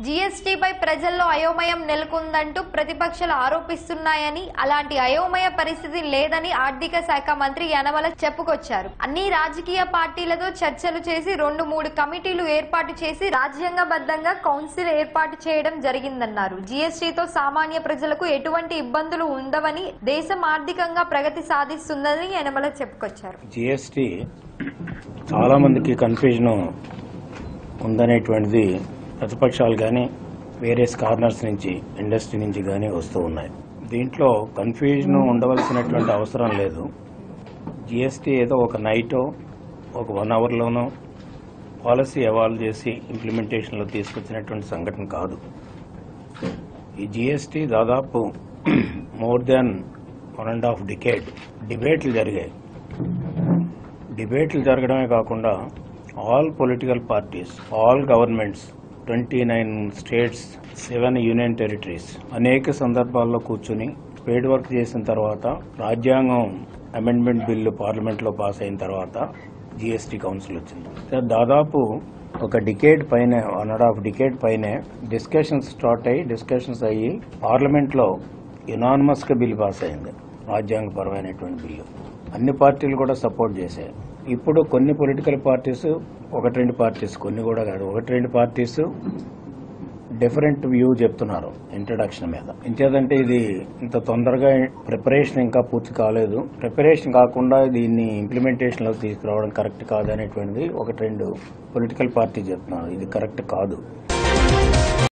జీఎస్టీపై ప్రజల్లో అయోమయం నెలకొందంటూ ప్రతిపక్షాలు ఆరోపిస్తున్నాయని అలాంటి అయోమయ పరిస్థితి లేదని ఆర్థిక శాఖ మంత్రి యనమల చెప్పుకొచ్చారు అన్ని రాజకీయ పార్టీలతో చర్చలు చేసి రెండు మూడు కమిటీలు ఏర్పాటు చేసి రాజ్యాంగబద్ధంగా కౌన్సిల్ ఏర్పాటు చేయడం జరిగిందన్నారు జీఎస్టీతో సామాన్య ప్రజలకు ఎటువంటి ఇబ్బందులు ఉండవని దేశం ఆర్థికంగా ప్రగతి సాధిస్తుందని యనమల చెప్పుకొచ్చారు జిఎస్టి చాలా మందికి కన్ఫ్యూజన్ ఉందనేటువంటిది ప్రతిపక్షాలు కానీ వేరియస్ కార్నర్స్ నుంచి ఇండస్ట్రీ నుంచి కానీ వస్తూ ఉన్నాయి దీంట్లో కన్ఫ్యూజన్ ఉండవలసినటువంటి అవసరం లేదు జిఎస్టీ ఏదో ఒక నైటో ఒక వన్ అవర్లోనో పాలసీ ఎవాల్వ్ చేసి ఇంప్లిమెంటేషన్లో తీసుకొచ్చినటువంటి సంఘటన కాదు ఈ జిఎస్టీ దాదాపు more than one and half decade డిబేట్లు జరిగాయి డిబేట్లు జరగడమే కాకుండా all political parties all governments twenty nine states seven union territories అనేక సందర్భాల్లో కూర్చుని స్పేడ్ వర్క్ చేసిన తర్వాత రాజ్యాంగం అమెండ్మెంట్ బిల్లు పార్లమెంట్లో పాస్ అయిన తర్వాత జిఎస్టీ కౌన్సిల్ వచ్చింది సో దాదాపు ఒక డికేడ్ పైన వన్ అండ్ హాఫ్ డికేడ్ పైనే డిస్కషన్స్ స్టార్ట్ అయ్యి డిస్కషన్స్ అయ్యి పార్లమెంట్లో యునానిమస్ గా బిల్ పాస్ అయింది రాజ్యాంగపరమైనటువంటి బిల్లు అన్ని పార్టీలు కూడా సపోర్ట్ చేశాయి ఇప్పుడు కొన్ని పొలిటికల్ పార్టీస్ ఒకటి రెండు పార్టీస్ కొన్ని కూడా కాదు ఒకటి రెండు పార్టీస్ డిఫరెంట్ వ్యూ చెప్తున్నారు ఇంట్రడక్షన్ మీద ఇంకేదంటే ఇది ఇంత తొందరగా ప్రిపరేషన్ ఇంకా పూర్తి కాలేదు ప్రిపరేషన్ కాకుండా దీన్ని ఇంప్లిమెంటేషన్ లో తీసుకురావడం కరెక్ట్ కాదు అనేటువంటిది ఒకటి రెండు పొలిటికల్ పార్టీ చెప్తున్నారు ఇది కరెక్ట్ కాదు